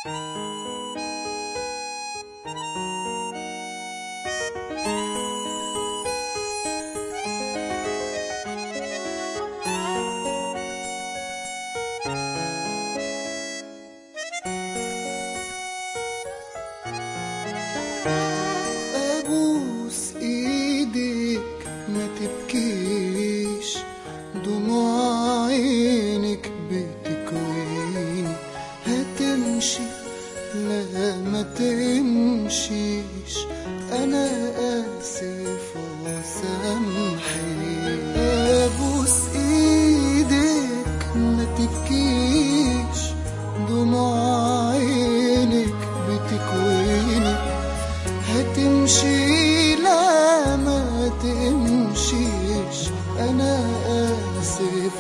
ابوس ايدك ما تبكيش دموع عينك بتكويني هتمشي لا ما تمشيش انا اسف وسامحيني ابوس ايدك ما تبكيش دموع عينك بتكويني هتمشي لا ما تمشيش انا اسف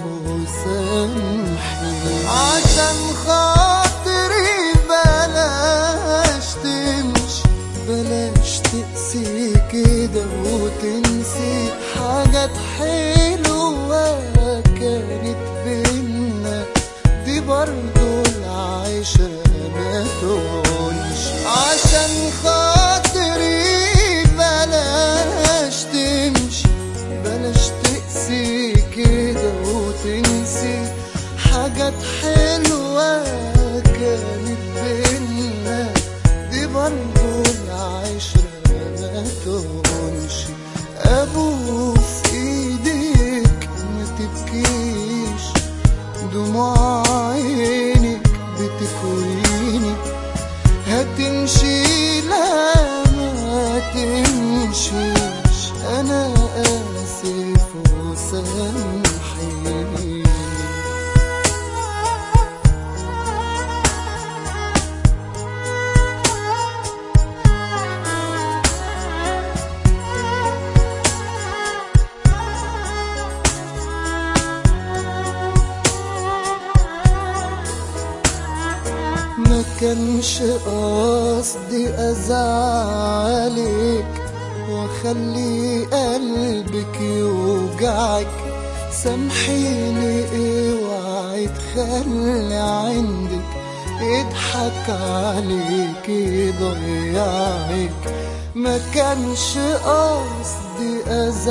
وسامحي عشان خاطري بلاش تمشي بلاش تقسي كده وتنسي حاجات حلوة كانت بينا دي برضو العيشة ما تقولش عشان خاطري بلاش تمشي بلاش تقسي كده وتنسي حاجات حلوة كانت بينا دي برضو العشرة ما تهونش أبوس إيديك ما تبكيش دموع عينك بتكويني هتمشي لا ما تمشيش أنا آسف وسامحيني ما كانش قصدي ازعلك واخلي قلبك يوجعك سامحيني اوعي تخلي عندك يضحك عليك يضيعك ما كانش قصدي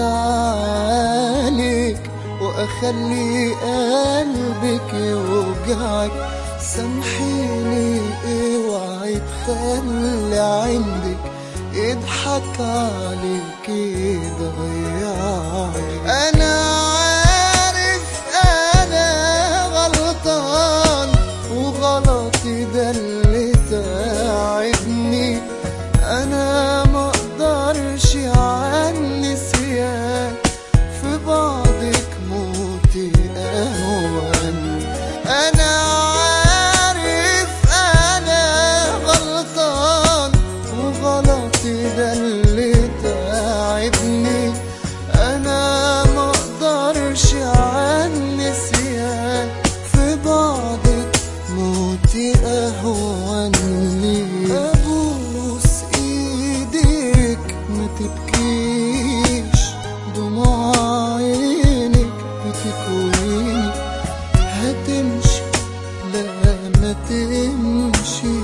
ازعلك واخلي قلبك يوجعك سامحيني اوعي تخلي عندك يضحك عليك يضيعك انا عارف انا غلطان وغلطي ده اللي تعبني انا ما اقدرش عن نسيان في بعضك موتي اهون انا عارف انا غلطان وغلطي ده اللي تعبني انا ما اقدرش عن نسيان في بعضك موتي اهون لي ابوس ايديك ما تبكيش دموع عينك بتكويني هتمشي لا ما تمشي